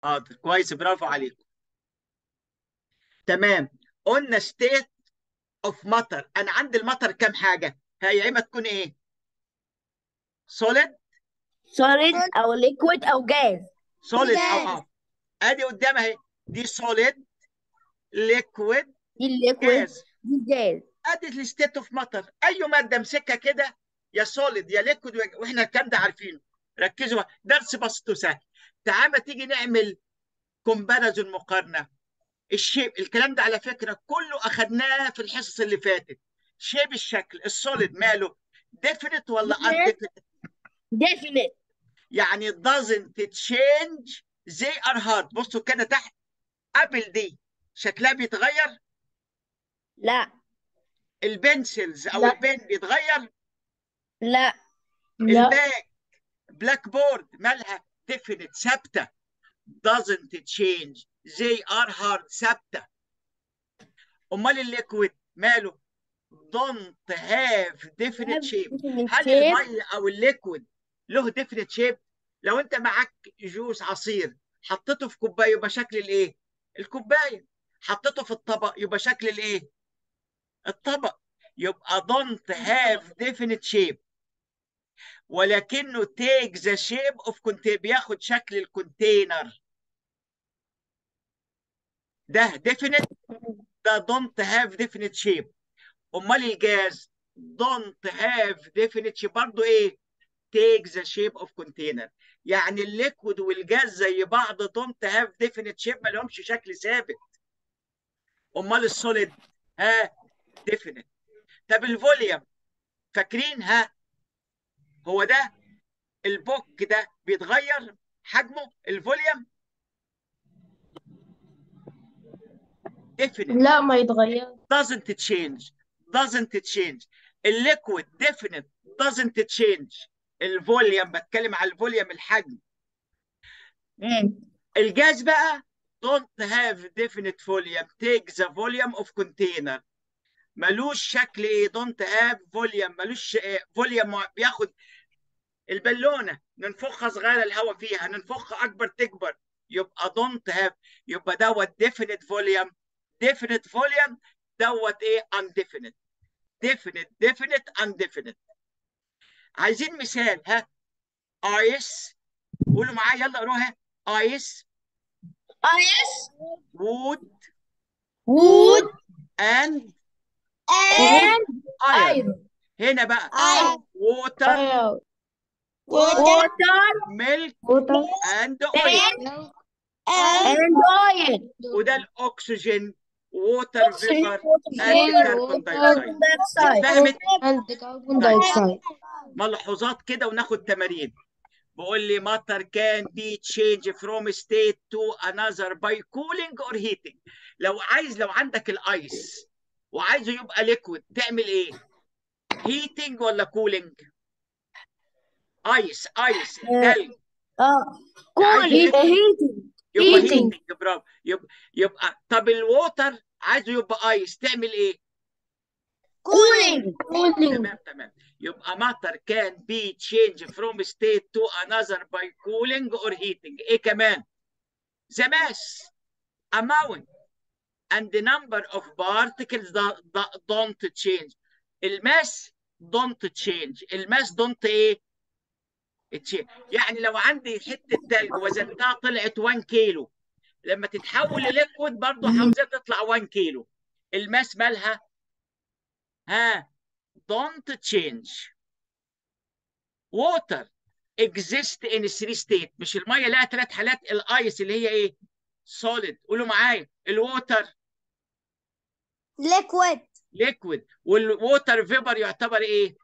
حاضر كويس برافو عليكم تمام قلنا ستيت اوف مطر انا عندي المطر كام حاجه هي يا اما تكون ايه سوليد سوليد او ليكويد او جاز سوليد او Gas. اه ادي قدام اهي دي سوليد ليكويد دي الليكويد جاز دي جاز ادي الستيت اوف مطر اي ماده امسكها كده يا سوليد يا ليكويد واحنا الكلام ده عارفينه ركزوا بقى. درس بسيط وسهل تعال ما تيجي نعمل كومباريزون مقارنه الشيب الكلام ده على فكره كله اخذناه في الحصص اللي فاتت شيب الشكل السوليد ماله ديفينيت ولا Definite. undefinite definite يعني doesn't change they are hard بصوا كده تحت ابل دي شكلها بيتغير لا البنسلز او لا. البن بيتغير لا الباك بلاك بورد مالها definite ثابته doesn't change they are hard ثابته امال الليكويد ماله don't have definite shape هل الميه او الليكويد له definite shape لو انت معاك جوس عصير حطيته في كوبايه يبقى شكل الايه الكوبايه حطيته في الطبق يبقى شكل الايه الطبق يبقى don't have definite shape ولكنه take the shape of container بياخد شكل الكونتينر ده definite ده don't have definite shape امال الجاز don't have definite shape برضه ايه take the shape of container يعني الليكويد والجاز زي بعض don't have definite shape ما لهمش شكل ثابت امال السوليد ها definite طب الفوليوم فاكرين ها هو ده البوك ده بيتغير حجمه الفوليوم definite لا ما يتغير doesn't change doesn't change الليكويد definite doesn't change الفوليوم بتكلم على الفوليوم الحجم الجاز بقى don't have definite volume take the volume of container ملوش شكل ايه don't have volume ملوش فوليوم بياخد البالونه ننفخها صغيره الهواء فيها ننفخها اكبر تكبر يبقى don't have يبقى دوت definite volume definite volume دوت ايه undefinite definite definite undefinite عايزين مثال ها ice قولوا معايا يلا قولوها ice ice wood wood and and iron iron هنا بقى iron water water milk ووتر and oil and oil وده الاكسجين ووتر فيبر Oxygen, and carbon dioxide dioxide. فهمت and carbon dioxide ملحوظات كده وناخد تمارين بقول لي matter can be changed from state to another by cooling or heating لو عايز لو عندك الايس وعايزه يبقى ليكويد تعمل ايه heating ولا cooling ايس ايس التلج اه عايز cool يبقى heating يبقى heating. heating برافو يبقى يبقى طب الووتر عايزه يبقى ايس تعمل ايه cooling cooling تمام تمام يبقى matter can be changed from state to another by cooling or heating ايه كمان the mass amount and the number of particles that, that don't change الماس don't change الماس don't ايه تشينج. يعني لو عندي حته تلج وزنتها طلعت 1 كيلو لما تتحول لليكويد برضه عاوزاها تطلع 1 كيلو الماس مالها ها don't change water exist in three state مش الميه لها ثلاث حالات الايس اللي هي ايه solid قولوا معايا الووتر liquid ليكويد والووتر فيبر يعتبر ايه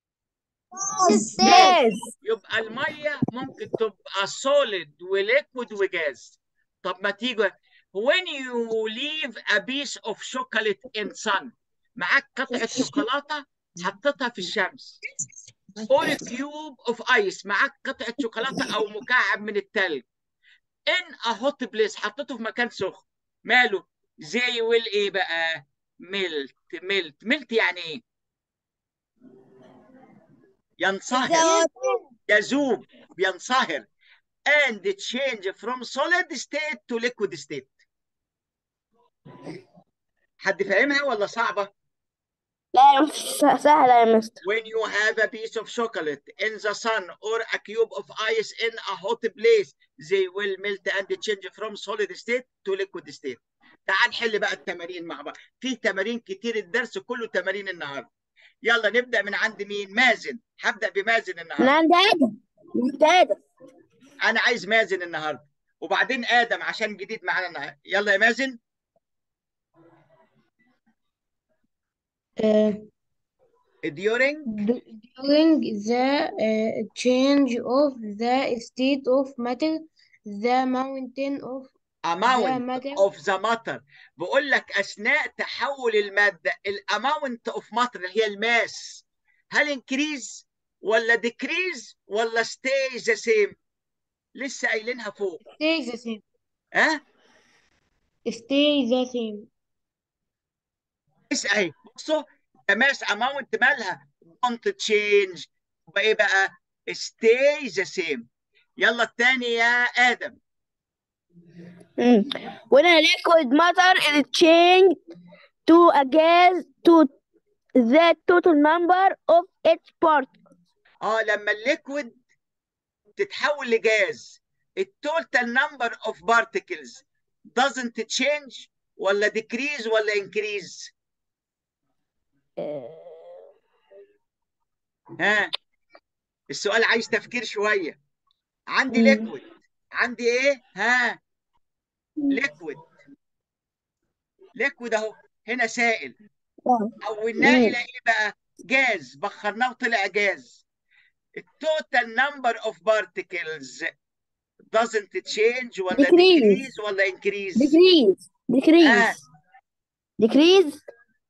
gas يبقى الميه ممكن تبقى solid وليكويد وجاز طب ما تيجي when you leave a piece of chocolate in sun معاك قطعه شوكولاته حطيتها في الشمس or cube of ice معاك قطعه شوكولاته او مكعب من التلج in a hot place حطيته في مكان سخن ماله زي ويل ايه بقى ملت ملت ملت يعني ايه ينصهر يذوب ينصهر and change from solid state to liquid state حد فاهمها ولا صعبة؟ لا يا مستر سهلة يا مستر When you have a piece of chocolate in the sun or a cube of ice in a hot place, they will melt and change from solid state to liquid state. تعال نحل بقى التمارين مع بعض. في تمارين كتير الدرس كله تمارين النهارده. يلا نبدأ من عند مين؟ مازن. هبدأ بمازن النهارده. من عند آدم من عند آدم أنا عايز مازن النهارده. وبعدين آدم عشان جديد معانا النهارده. يلا يا مازن. uh, during d- during the uh, change of the state of matter the mountain of the amount matter of the matter بقول لك اثناء تحول الماده الاماونت اوف ماتر اللي هي الماس هل انكريز ولا ديكريز ولا stay the same لسه قايلينها فوق stay the same ها stay the same بس اهي بصوا الماس اماونت مالها don't change يبقى ايه بقى stay the same يلا الثاني يا ادم مم. When a liquid matter is changed to a gas to the total number of its parts اه لما الليكويد تتحول لجاز التوتال نمبر اوف بارتكلز doesn't change ولا decrease ولا increase ها السؤال عايز تفكير شوية عندي مم. ليكويد عندي ايه ها ليكويد ليكويد اهو هنا سائل حولناه مم. الى ايه بقى جاز بخرناه وطلع جاز التوتال نمبر اوف بارتكلز doesn't change ولا Decrease. decrease ولا increase decrease آه. decrease decrease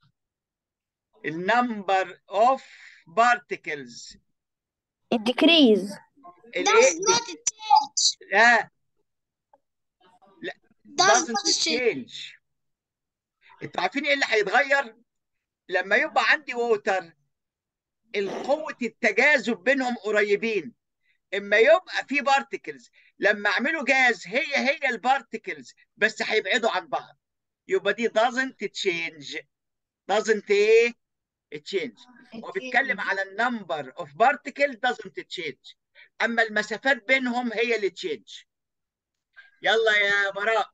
النمبر اوف بارتكلز it decrease الايه لا لا Does doesn't not change انتوا عارفين ايه اللي هيتغير لما يبقى عندي ووتر القوة التجاذب بينهم قريبين اما يبقى في بارتكلز لما اعمله جاز هي هي البارتكلز بس هيبعدوا عن بعض يبقى دي doesn't change doesn't ايه change هو بيتكلم على النمبر اوف بارتكل doesn't change اما المسافات بينهم هي اللي تشينج يلا يا براء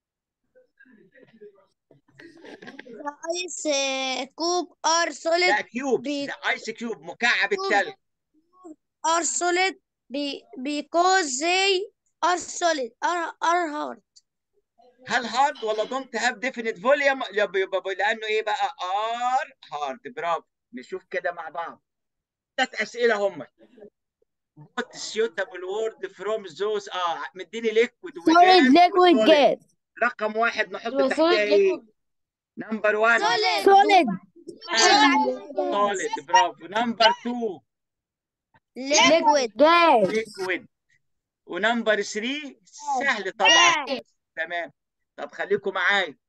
The ice uh, cube are solid لا كيوب بي- ايس كيوب مكعب التلج are solid be, because they are solid are, are hard هل هارد ولا دونت هاف ديفينيت فوليوم لانه ايه بقى ار هارد برافو نشوف كده مع بعض ثلاث اسئله هم what suitable word from those اه مديني ليكويد solid liquid gas رقم واحد نحط يبقى تحتها solid ايه liquid نمبر 1 solid solid solid برافو نمبر 2 liquid gas ليكويد ونمبر 3 سهل طبعا تمام طب خليكم معايا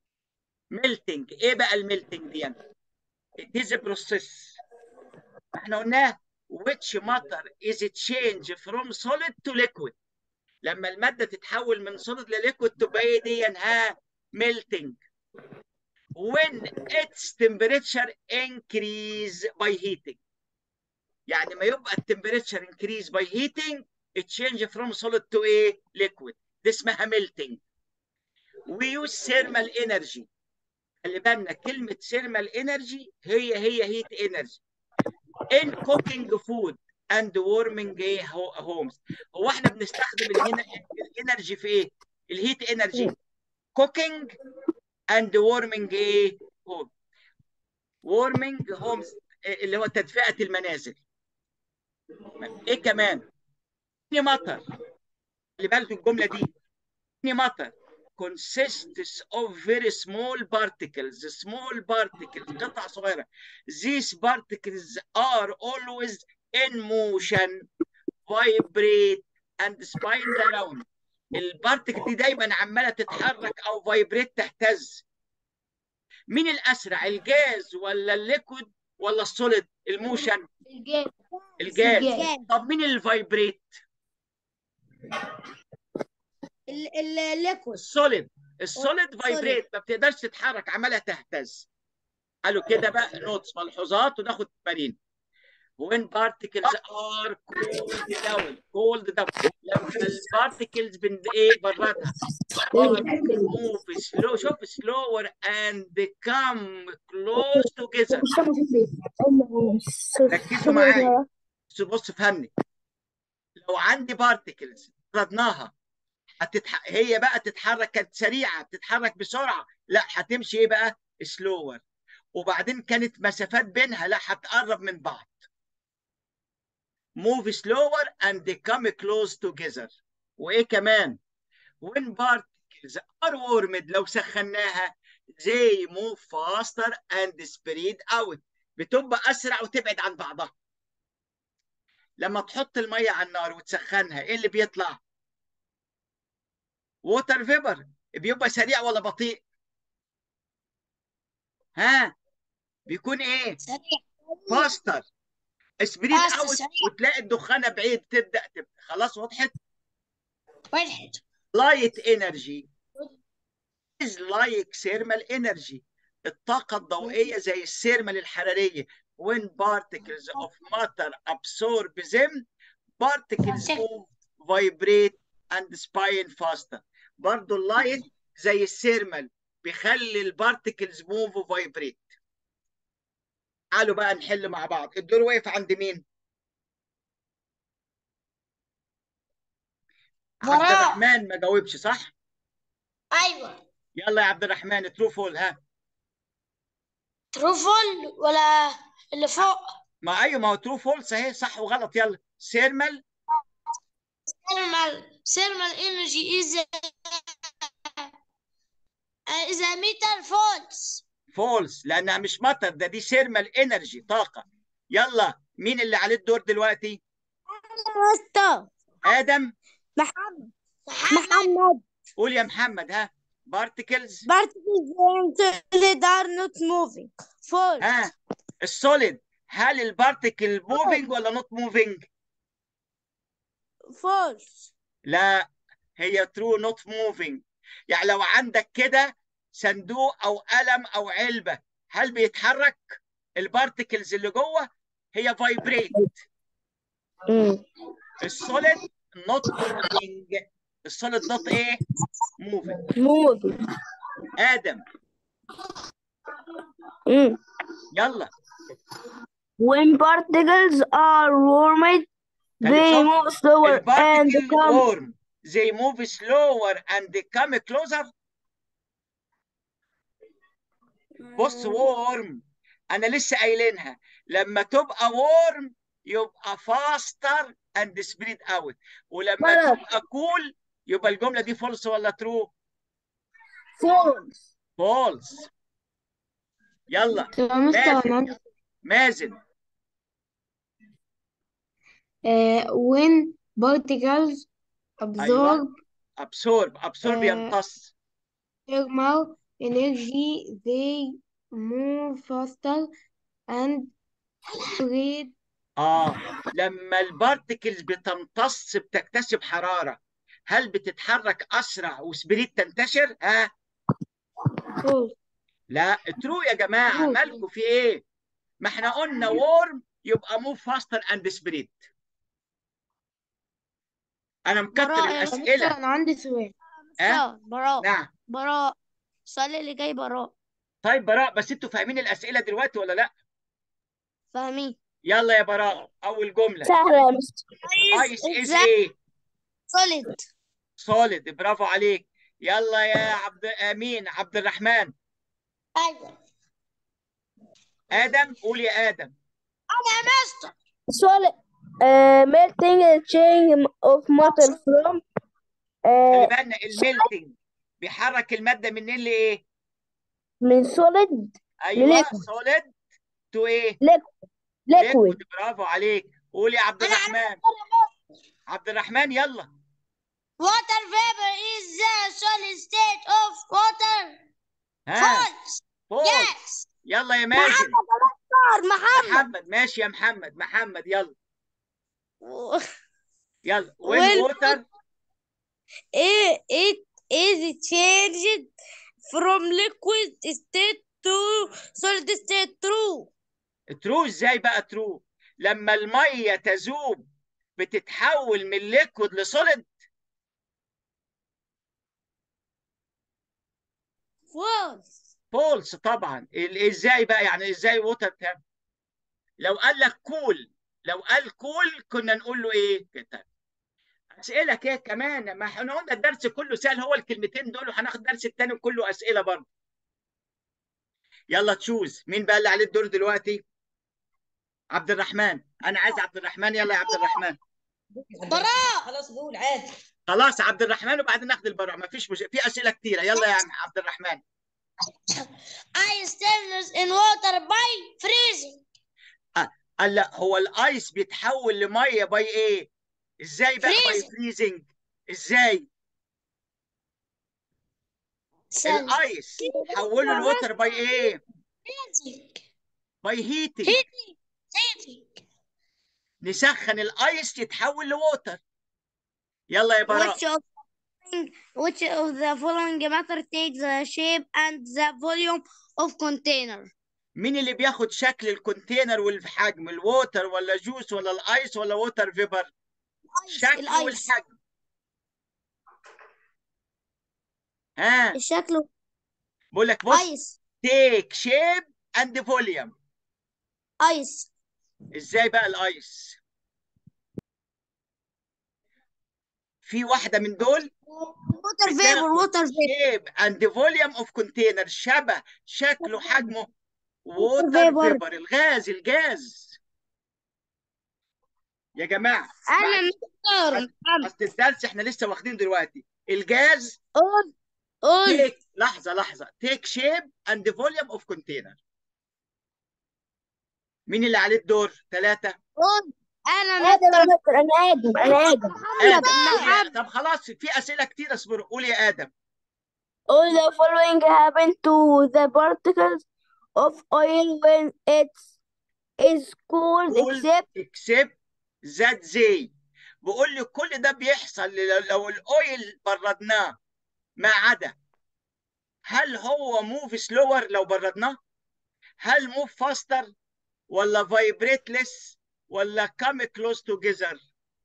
ميلتنج ايه بقى الميلتنج دي it is a process احنا قلناه which matter is change from solid to liquid لما المادة تتحول من solid لليكويد تبقى ايه دي ها melting when its temperature increase by heating يعني ما يبقى التمبريتشر increase by heating it change from solid to ايه liquid دي اسمها melting we use thermal energy خلي بالنا كلمة thermal energy هي هي heat energy in cooking food and warming ايه ho- homes هو احنا بنستخدم الهنا- الانرجي في ايه؟ الهيت انرجي cooking and warming ايه؟ home warming homes اللي هو تدفئة المنازل ايه كمان؟ any matter خلي بالكم الجملة دي any matter consists of very small particles small particles قطع صغيرة these particles are always in motion vibrate and spin around البارتكل دي دايما عمالة تتحرك أو فايبريت تهتز مين الأسرع الجاز ولا الليكويد ولا السوليد الموشن الجاز الجاز الجاز. طب مين الفايبريت الليكويد السوليد السوليد solid. فايبريت ما بتقدرش تتحرك عمالها تهتز قالوا كده بقى نوتس ملحوظات وناخد تمارين when particles are cooled down cooled down لما البارتكلز بن ايه برتها move slow شوف slower and come close together ركزوا معايا بص بص فهمني لو عندي بارتكلز ردناها هتتح... هي بقى تتحرك كانت سريعه بتتحرك بسرعه لا هتمشي ايه بقى سلور وبعدين كانت مسافات بينها لا هتقرب من بعض move slower and they come close together وايه كمان when particles are warmed لو سخناها they move faster and spread out بتبقى اسرع وتبعد عن بعضها لما تحط الميه على النار وتسخنها ايه اللي بيطلع ووتر فيبر بيبقى سريع ولا بطيء ها بيكون ايه سريع فاستر سبريد Faster، اوت سريع. وتلاقي الدخانه بعيد تبدا تبدا خلاص وضحت واحد لايت انرجي is like thermal energy الطاقة الضوئية زي السيرمال الحرارية when particles of matter absorb them particles move vibrate and spin faster برضو اللايت زي السيرمال بيخلي البارتكلز موف وفايبريت تعالوا بقى نحل مع بعض الدور واقف عند مين عبد براء. الرحمن ما جاوبش صح ايوه يلا يا عبد الرحمن ترو فول ها تروفل ولا اللي فوق ما ايوه ما هو ترو فولس اهي صح وغلط يلا سيرمال thermal thermal energy is uh, is a meter volts فولس لانها مش مطر ده دي سيرمال انرجي طاقه يلا مين اللي عليه الدور دلوقتي مستر ادم محمد محمد قول يا محمد ها بارتكلز particles that are not moving false ها السوليد هل البارتكل موفينج ولا نوت موفينج false لا هي ترو نوت موفينج يعني لو عندك كده صندوق او قلم او علبه هل بيتحرك البارتكلز اللي جوه هي فايبريت السوليد نوت موفينج السوليد نوت ايه موفينج moving ادم Mm. يلا when particles are warmed they شوف، move slower and البارتكل come warm they move slower and they come closer بص warm انا لسه قايلينها لما تبقى warm يبقى faster and spread out ولما غلط. تبقى cool يبقى الجملة دي false ولا true false false يلا طب مستر مازن. انا عندي مازن آه when particles absorb absorb absorb آه. يمتص thermal energy they move faster and spread اه لما البارتكلز بتمتص بتكتسب حرارة هل بتتحرك أسرع وسبريت تنتشر؟ ها؟ false لا ترو يا جماعة True. مالكم في إيه؟ ما احنا قلنا وورم يبقى موف فاستر أند سبريت أنا مكتر براء يا طب مستر الأسئلة انا عندي سؤال ها؟ براء نعم براء السؤال اللي جاي براء طيب براء بس أنتوا فاهمين الأسئلة دلوقتي ولا لأ؟ فاهمين يلا يا براء أول جملة سهلة يا مستر ايس از ايه؟ solid سوليد برافو عليك يلا يا عبد امين عبد الرحمن ايوه ادم قول يا ادم انا يا مستر solid uh, melting a change of matter from خلي uh, بالنا الميلتنج بيحرك الماده منين لايه؟ من solid ايوه liquid. سوليد تو ايه؟ liquid برافو عليك قول يا عبد أنا الرحمن عبد الرحمن يلا water vapor is the solid state of water ها false فوق yes يلا يا محمد مازن يا مستر محمد محمد ماشي يا محمد محمد يلا يلا When when water it, it is changed from liquid state to solid state true ترو ازاي بقى ترو لما الميه تذوب بتتحول من ليكويد لسوليد false فولس طبعا ال- ازاي بقى يعني ازاي ووتر تاب لو قال لك كول لو قال كول كنا نقول له ايه كده اسئله كده كمان ما احنا قلنا الدرس كله سهل هو الكلمتين دول وهناخد الدرس التاني كله اسئله برضه يلا تشوز مين بقى اللي عليه الدور دلوقتي عبد الرحمن انا عايز عبد الرحمن يلا يا عبد الرحمن براء خلاص قول عادي خلاص عبد الرحمن وبعدين ناخد البراء ما فيش مش... في اسئله كتيره يلا يا عم عبد الرحمن ice turns in water by freezing قال لا هو الايس بيتحول لميه باي ايه ازاي بقى باي Freezing. فريزنج ازاي ثلج الايس حوله الوتر باي ايه باي هيتنج heating نسخن الايس يتحول لوتر يلا يا براء which of which of the following matter takes the shape and the volume of container مين اللي بياخد شكل الكونتينر والحجم الووتر ولا جوس ولا الايس ولا ووتر فيبر الشكل الآيس. والحجم ها الشكل بقول لك بص ايس تيك شيب اند فوليوم ايس ازاي بقى الايس في واحده من دول ووتر فيبر ووتر فيبر شيب اند فوليوم اوف كونتينر شبه شكله حجمه ووتر فيبر. فيبر الغاز الجاز يا جماعه انا بعد- مستر اصل الدرس احنا لسه واخدين دلوقتي الجاز قول قول تيك لحظه لحظه تيك شيب اند فوليوم اوف كونتينر مين اللي عليه الدور ثلاثه قول انا ادم مستر يا مستر انا ادم انا ادم ادم قول يا- محمد طب خلاص في اسئله كتير اصبروا قول يا ادم All the following happen to the particles of oil when it's is cooled قول except اكسبت ذات زي بقول لي كل ده بيحصل لو- لو الاويل بردناه ما عدا هل هو موف سلور لو بردناه هل موف فاستر ولا فايبريتلس ولا كام كلوز توجذر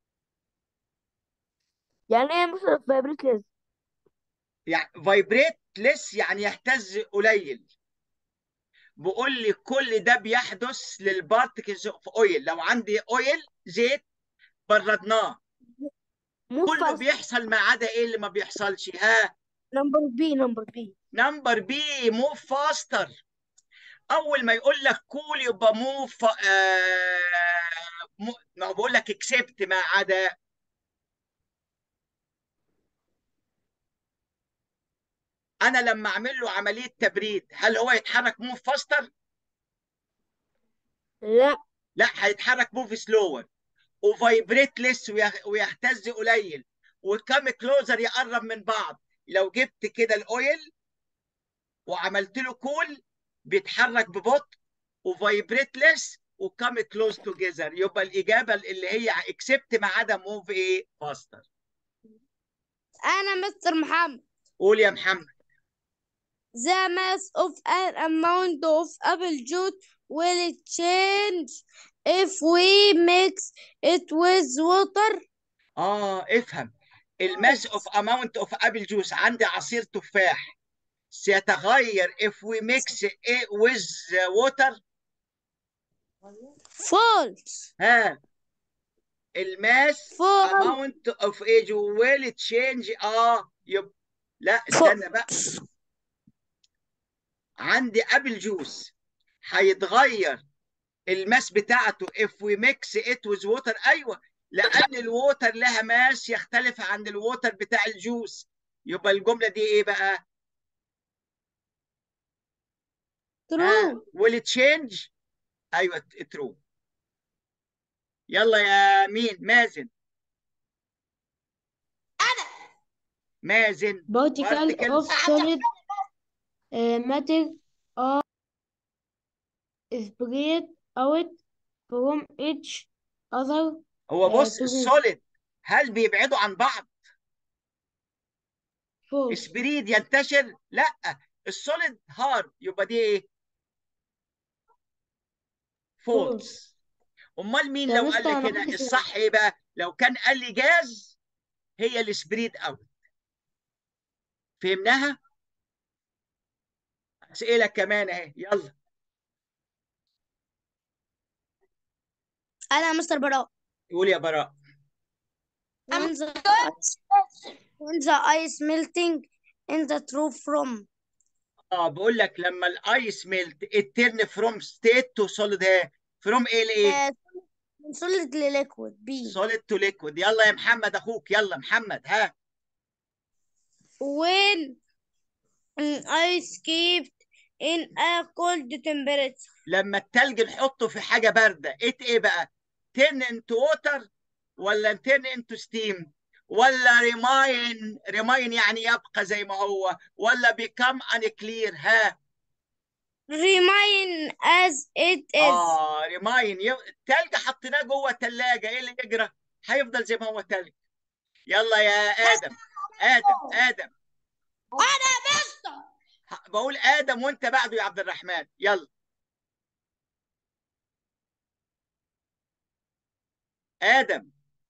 يعني ايه مستر فابريكلز يعني فايبريتلس يعني يهتز قليل بقول لي كل ده بيحدث للبارتكلز في اويل لو عندي اويل زيت بردناه مو كله فاست بيحصل ما عدا ايه اللي ما بيحصلش ها نمبر بي نمبر بي نمبر بي موف فاستر اول ما يقول لك كول يبقى موف آه مو... ما هو بقول لك اكسبت ما عدا انا لما اعمل له عمليه تبريد هل هو يتحرك موف فاستر لا لا هيتحرك موف سلور وفايبريت لس ويه- ويهتز قليل وكام كلوزر يقرب من بعض لو جبت كده الاويل وعملت له كول بيتحرك ببطء وفايبريت لس وكام كلوز توجذر يبقى الاجابه اللي هي اكسبت ما عدا موف ايه فاستر انا مستر محمد قول يا محمد the mass of an amount of apple juice will change if we mix it with water اه افهم الماس اوف اماونت اوف ابل جوس عندي عصير تفاح سيتغير if we mix it with water false ها الماس false amount of age will change اه يب لا استنى بقى عندي ابل جوس هيتغير الماس بتاعته if we mix it with water ايوه لان الووتر لها ماس يختلف عن الووتر بتاع الجوس يبقى الجمله دي ايه بقى؟ true will it change؟ ايوه ترو يلا يا مين مازن مازن particle Particles. of solid uh, matter are spread out from each other هو آه، بص true. السوليد هل بيبعدوا عن بعض؟ false سبريد ينتشر لا السوليد هارد يبقى دي ايه فولس امال مين يا لو قال مستر لي أنا كده عندي سؤال. الصح ايه بقى لو كان قال لي جاز هي السبريد اوت فهمناها اسئله كمان اهي يلا أنا مستر براء قول يا براء when the when the ice melting in the true from اه بقول لك لما الايس ميلت الترن فروم ستيت تو سوليد ايه فروم ايه لايه آه، من solid لليكويد بي سوليد تو ليكويد يلا يا محمد اخوك يلا محمد ها when an ice kept in a cold temperature لما التلج نحطه في حاجه بارده ات ايه بقى ترن انتو ووتر ولا ترن انتو ستيم ولا ريماين ريماين يعني يبقى زي ما هو ولا بيكم unclear ها remain as it is اه ريماين ي... التلج حطيناه جوه الثلاجه ايه اللي يجرى هيفضل زي ما هو تلج يلا يا ادم ادم ادم أنا مستر ه- بقول ادم وانت بعده يا عبد الرحمن يلا ادم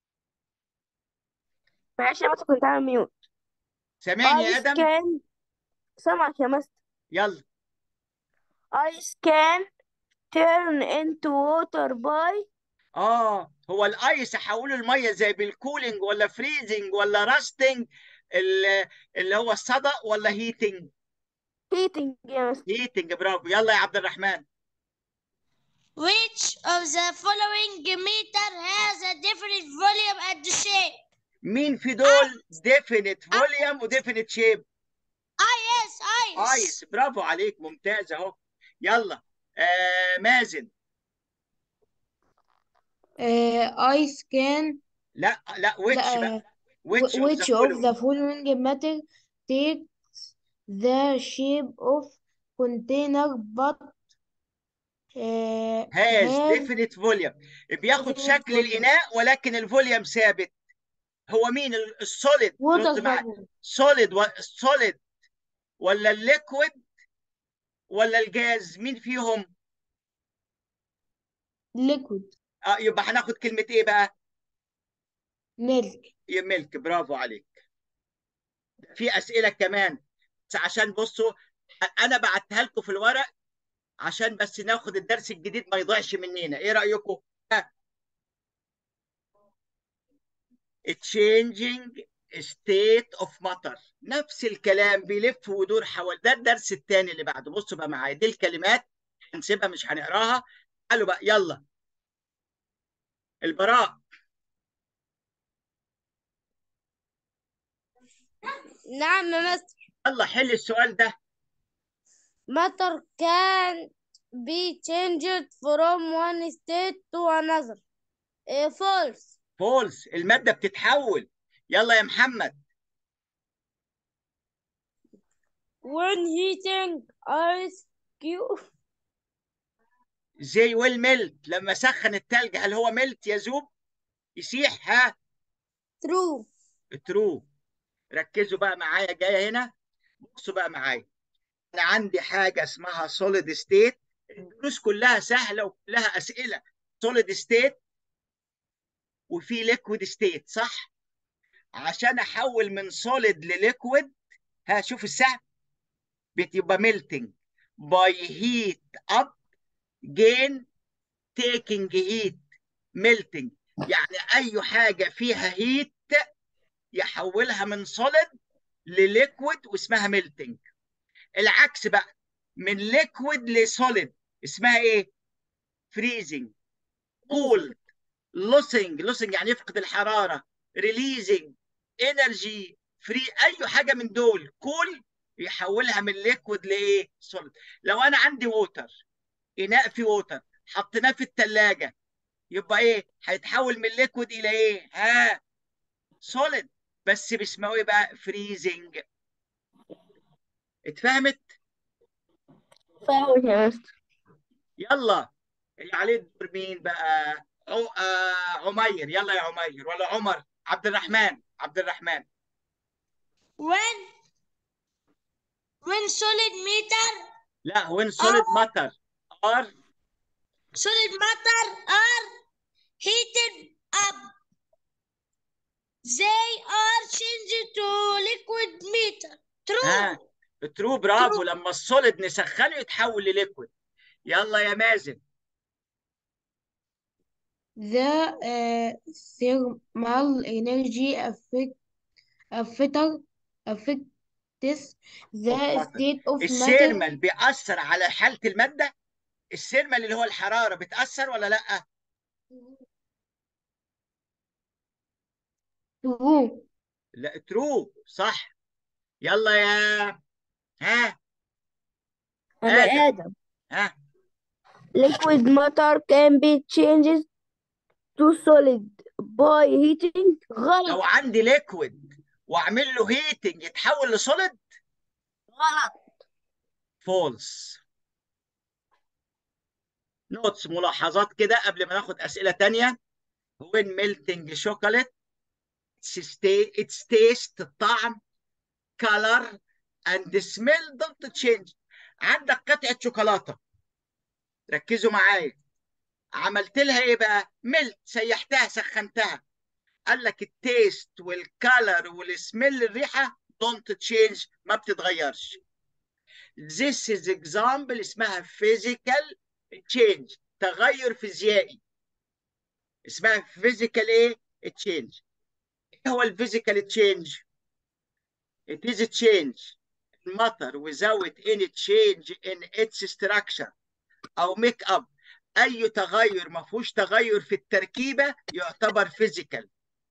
معلش يا مستر كنت عامل ميوت سامعني يا ice ادم can سامعك يا مستر يلا ice can turn into water by اه هو الايس احوله الميه زي بالكولينج ولا فريزنج ولا راستنج اللي هو الصدأ ولا هيتنج heating يا مستر هيتنج برافو يلا يا عبد الرحمن Which of the following meter has a different volume and shape? مين في دول ديفينيت فوليوم وديفينيت شيب Ice, ice. ايس برافو عليك ممتاز اهو يلا آه مازن آه ice can لا لا ويتش لا بقى آه, which of which the of following the following matter takes the shape of container but uh, has has definite volume بياخد definite شكل volume. الإناء ولكن الفوليوم ثابت هو مين ال- السوليد water رد معايا bubble سوليد و... سوليد ولا الليكويد ولا الجاز مين فيهم liquid آه يبقى هناخد كلمة ايه بقى milk يا ملك برافو عليك في أسئلة كمان بس عشان بصوا أنا بعتها لكم في الورق عشان بس ناخد الدرس الجديد ما يضيعش مننا ايه رأيكم ها changing state of matter نفس الكلام بيلف ويدور حول ده الدرس الثاني اللي بعده بصوا بقى معايا دي الكلمات هنسيبها مش هنقراها قالوا بقى يلا البراء نعم يا مستر يلا حل السؤال ده Matter can be changed from one state to another. Eh, false. فولس المادة بتتحول يلا يا محمد When heating ice cube زي ويل ميلت لما سخن التلج هل هو ميلت يذوب يسيح ها true. ترو ركزوا بقى معايا جايه هنا بصوا بقى معايا انا عندي حاجه اسمها سوليد ستيت الدروس كلها سهله وكلها اسئله سوليد ستيت وفي ليكويد ستيت صح عشان احول من سوليد لليكويد ها شوف السهم بتبقى ميلتنج باي هيت اب جين تيكينج هيت ميلتنج يعني اي حاجه فيها هيت يحولها من سوليد لليكويد واسمها ميلتنج العكس بقى من ليكويد لسوليد اسمها ايه فريزنج كولد لوسنج لوسنج يعني يفقد الحراره ريليزنج انرجي فري اي حاجه من دول كول يحولها من ليكويد لايه سوليد لو انا عندي ووتر اناء فيه ووتر حطيناه في الثلاجه يبقى ايه هيتحول من ليكويد الى ايه ها سوليد بس باسمه ايه بقى فريزنج اتفهمت فاهم يا مستر يلا اللي عليه الدور مين بقى عو... آه عمير يلا يا عمير ولا عمر عبد الرحمن عبد الرحمن When when solid matter لا when solid matter are solid matter are heated up they are changed to liquid matter true ها ترو برافو لما السوليد نسخنه يتحول لليكويد يلا يا مازن The uh, thermal energy affect affector affects the matter. state of matter. السيرمال بيأثر على حالة المادة السيرمال اللي هو الحرارة بتأثر ولا لأ؟ True. لا ترو صح يلا يا ها أنا آدم. آدم ها liquid matter can be changed to solid by heating غلط لو عندي ليكويد واعمل له هيتنج يتحول لسوليد غلط فولس نوتس ملاحظات كده قبل ما ناخد أسئلة تانية when melting chocolate its sta- its taste الطعم color and smell don't change عندك قطعة شوكولاتة ركزوا معايا عملت لها ايه بقى ملت سيحتها سخنتها قال لك التيست والكالر والسميل الريحة don't change ما بتتغيرش This is example اسمها physical change تغير فيزيائي اسمها physical ايه change ايه هو الفيزيكال change it is a change in matter without any change in its structure او make up اي تغير ما فيهوش تغير في التركيبه يعتبر physical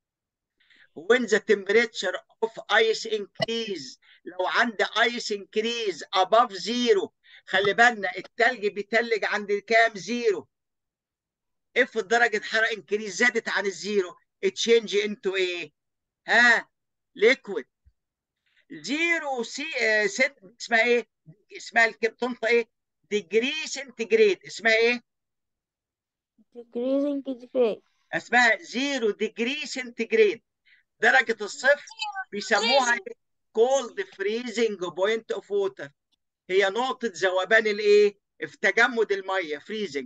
when the temperature of ice increase لو عندي ice increase above zero خلي بالنا التلج بيتلج عند كام زيرو افرض درجة حرارة انكريز زادت عن الزيرو تشينج انتو ايه ها ليكويد زيرو سي آه ست اسمها ايه اسمها الكب تنطق ايه ديجري سنتيجريد اسمها ايه decreasing degree اسمها زيرو ديجري سنتيجريد درجة الصفر بيسموها كولد فريزنج بوينت اوف ووتر هي نقطة ذوبان الايه؟ في تجمد المية فريزنج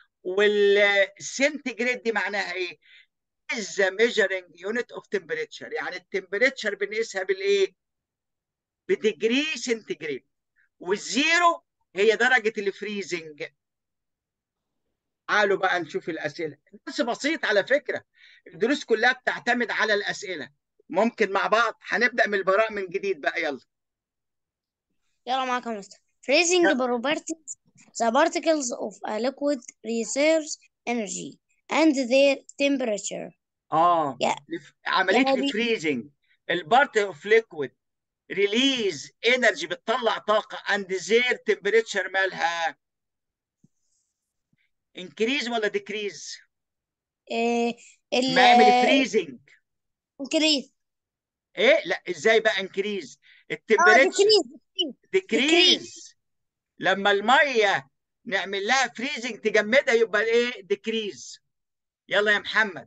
والسنتيجريد دي معناها ايه؟ is the measuring unit of temperature يعني التمبريتشر بنقيسها بالايه؟ بديجري سنتيجريد والزيرو هي درجة الفريزنج تعالوا بقى نشوف الأسئلة درس بسيط على فكرة الدروس كلها بتعتمد على الأسئلة ممكن مع بعض هنبدأ من البراء من جديد بقى يلا يلا معاك يا مستر freezing يلا. properties the particles of a liquid reserves energy and their temperature اه يا- الف- عملية يا بي- الفريزنج البارت اوف ليكويد ريليز انرجي بتطلع طاقة اند زير تمبريتشر مالها انكريز ولا ديكريز إيه ال ما اعمل فريزنج increase ايه لا ازاي بقى انكريز اه التمبريتشر decrease ديكريز لما الميه نعمل لها فريزنج تجمدها يبقى ايه ديكريز يلا يا محمد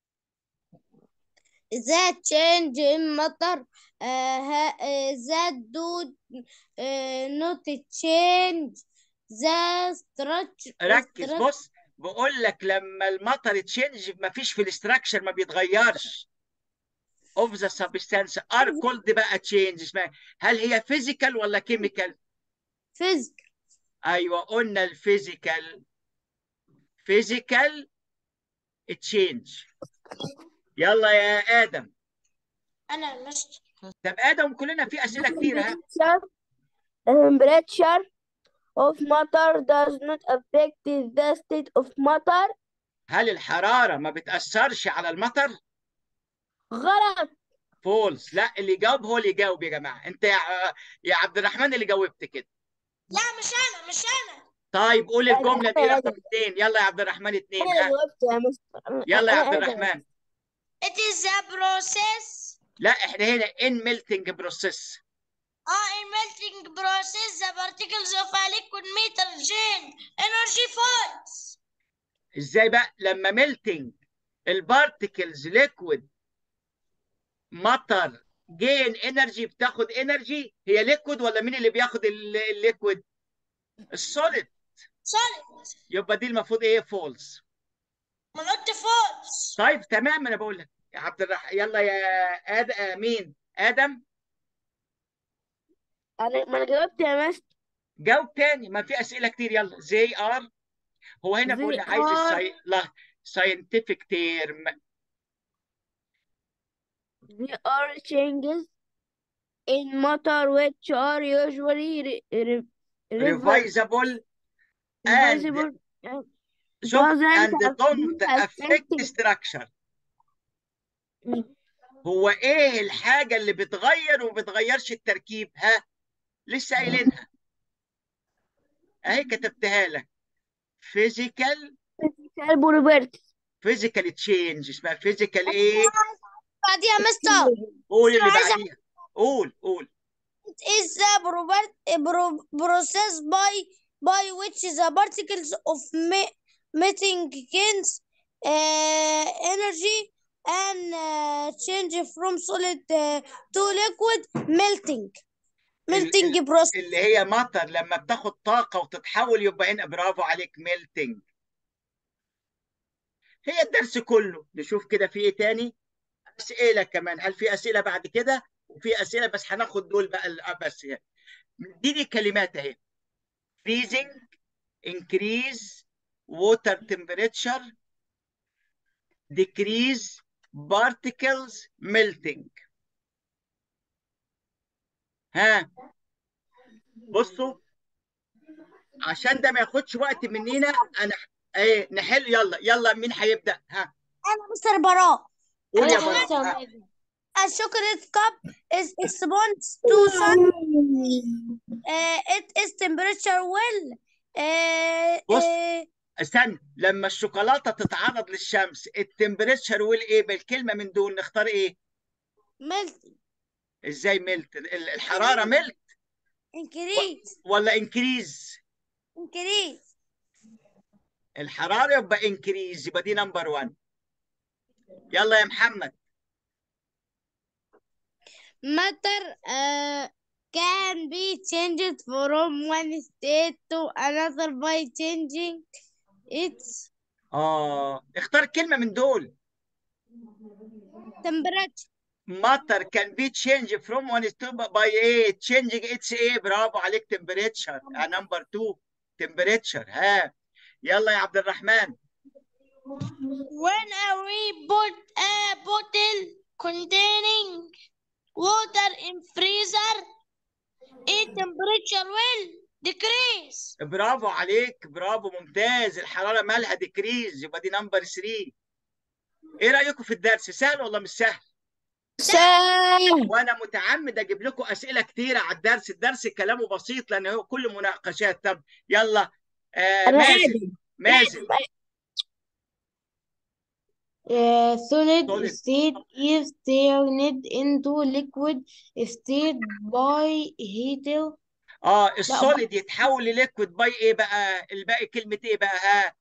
that change in matter uh, ha- uh, that do uh, not change the structure ركز بص بقول لك لما المطر تشينج مفيش في الاستراكشر ما بيتغيرش اوف ذا سبستانس ار كولد بقى تشينج اسمها هل هي فيزيكال ولا كيميكال physical ايوه قلنا الفيزيكال فيزيكال تشينج يلا يا ادم انا مش طب ادم كلنا في اسئله كتير ها temperature of matter does not affect the state of matter هل الحراره ما بتاثرش على المطر غلط فولس لا اللي يجاوب هو اللي يجاوب يا جماعه انت يا يا عبد الرحمن اللي جاوبت كده لا مش انا مش انا طيب قول أنا- الجمله دي أنا رقم آدم. اثنين يلا يا عبد الرحمن اثنين انا ها جاوبت يا مستر يلا يا أنا عبد آدم. الرحمن it is a process لا احنا هنا ان ميلتنج بروسيس uh, in melting process the particles of a liquid metal change energy falls ازاي بقى لما ميلتنج البارتكلز ليكويد مطر جين انرجي بتاخد انرجي هي ليكويد ولا مين اللي بياخد ال- الليكويد السوليد solid يبقى دي المفروض ايه فولس ما أنا قلت false طيب تمام انا بقول لك يا عبد الرحمن يلا يا ادم مين ادم انا ما انا جاوبت يا مستر جاوب تاني ما في اسئله كتير يلا زي ار هو هنا بقول They لك عايز are- الساي... لا scientific term There are changes in matter which are usually re re rever- revisable and reversible and شوف doesn't and don't affect affect structure Mm. هو ايه الحاجه اللي بتغير وما بتغيرش التركيب ها لسه قايلينها اهي كتبتها لك physical physical properties physical change اسمها physical ايه بعديها مستر قول اللي عايزة- بعديها قول قول It is the proper- pro- process by by which the particles of ma- mating gains uh, energy and uh, change from solid uh, to liquid melting melting process اللي هي مطر لما بتاخد طاقة وتتحول يبقى هنا برافو عليك ميلتنج هي الدرس كله نشوف كده في ايه تاني أسئلة كمان هل في أسئلة بعد كده وفي أسئلة بس هناخد دول بقى ال- بس يعني. دي كلمات اهي freezing increase water temperature decrease particles melting ها بصوا عشان ده ما ياخدش وقت مننا انا ايه نحل يلا يلا مين هيبدأ ها أنا مستر براء قول يا أنا براء مستر ها. مازن. A chocolate cup is exposed to sun. Uh, it is temperature well. Uh, بص. uh, استنى لما الشوكولاتة تتعرض للشمس التمبريتشر والايه بالكلمة من دول نختار ايه melt, ازاي ملت ال- الحرارة ملت increase, ولا انكريز increase. الحرارة يبقى انكريز يبقى دي نمبر 1 يلا يا محمد Matter uh, can be changed from one state to another by changing its اه اختار كلمة من دول temperature. matter can be changed from one to by ايه changing its ايه برافو عليك temperature آه نمبر 2 temperature ها يلا يا عبد الرحمن When we put a bottle containing water in freezer, its temperature will decrease. برافو عليك برافو ممتاز الحرارة مالها ديكريز يبقى دي نمبر 3 ايه رأيكم في الدرس سهل ولا مش سهل سهل وانا متعمد اجيب لكم اسئله كتيره على الدرس الدرس كلامه بسيط لان هو كله مناقشات طب يلا آه انا مازن ادم مازن Uh, solid Solid. state is turned into liquid state by heating اه السوليد يتحول لليكويد باي ايه بقى الباقي كلمه ايه بقى ها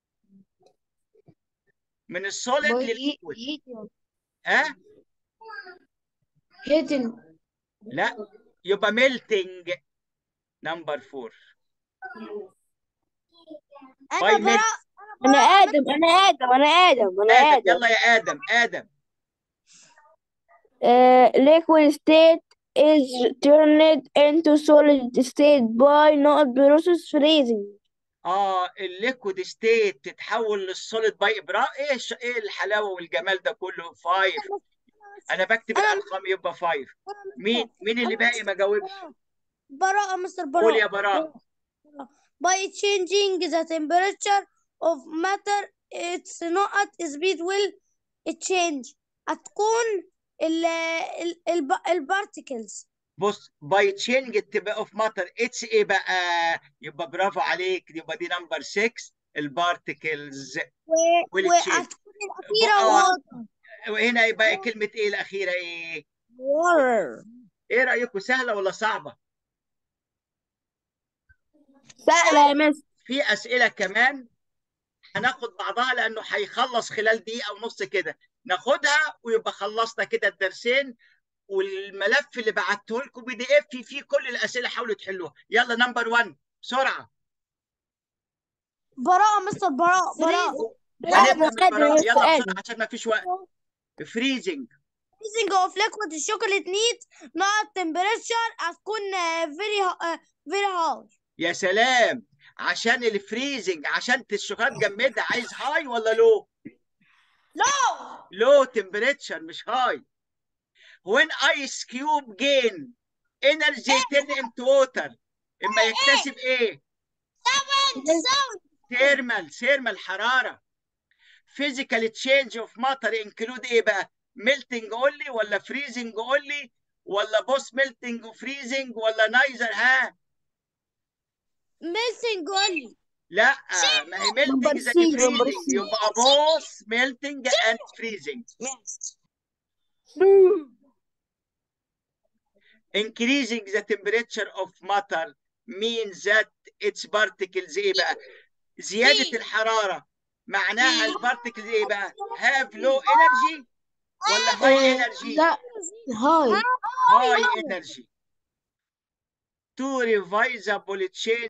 من السوليد by للليكويد heating ها heating لا يبقى ميلتنج نمبر 4 أنا باي ميلت براء انا ادم انا ادم انا ادم انا ادم ادم يلا يا ادم ادم Uh, liquid state is turned into solid state by not process freezing. اه الليكويد ستيت تتحول للسوليد باي ابراء ايه الش... ايه الحلاوه والجمال ده كله 5 انا بكتب أنا- الارقام يبقى 5 مين مين اللي باقي ما جاوبش براءة مستر قول براء يا براء by changing the temperature of matter its not speed will change هتكون ال ال ال البارتكلز بص باي تشينج تبقى اوف ماتر اتس ايه بقى يبقى برافو عليك يبقى دي نمبر 6 البارتكلز will change. وهتكون الأخيرة بقى- water وهنا يبقى كلمه ايه الاخيره ايه water ايه رايكم سهله ولا صعبه سهلة يا مس في اسئله كمان هناخد بعضها لانه هيخلص خلال دقيقه ونص كده ناخدها ويبقى خلصنا كده الدرسين والملف اللي بعته لكم بي دي اف فيه كل الاسئله حاولوا تحلوها يلا نمبر 1 بسرعه براءة مستر براءة براءة هنبدا من مستر البراءة. يلا سؤال. بسرعه عشان ما فيش وقت فريزنج freezing of liquid chocolate needs not temperature هتكون uh, very uh, very high يا سلام عشان الفريزنج عشان الشوكولاته تجمدها عايز هاي ولا لو low لو تمبريتشر مش هاي when ice cube gain energy turn into water اما يكتسب ايه sound ثيرمال ثيرمال حراره physical change of matter include ايه بقى melting only ولا freezing only ولا post melting وفريزنج ولا نايزر ها melting only لا ما هي melting زي C، number freezing C. يبقى both melting and freezing increasing the temperature of matter means that its particles ايه بقى زيادة الحرارة معناها البارتكلز ايه بقى have low energy ولا high energy لا هاي high energy to revisable change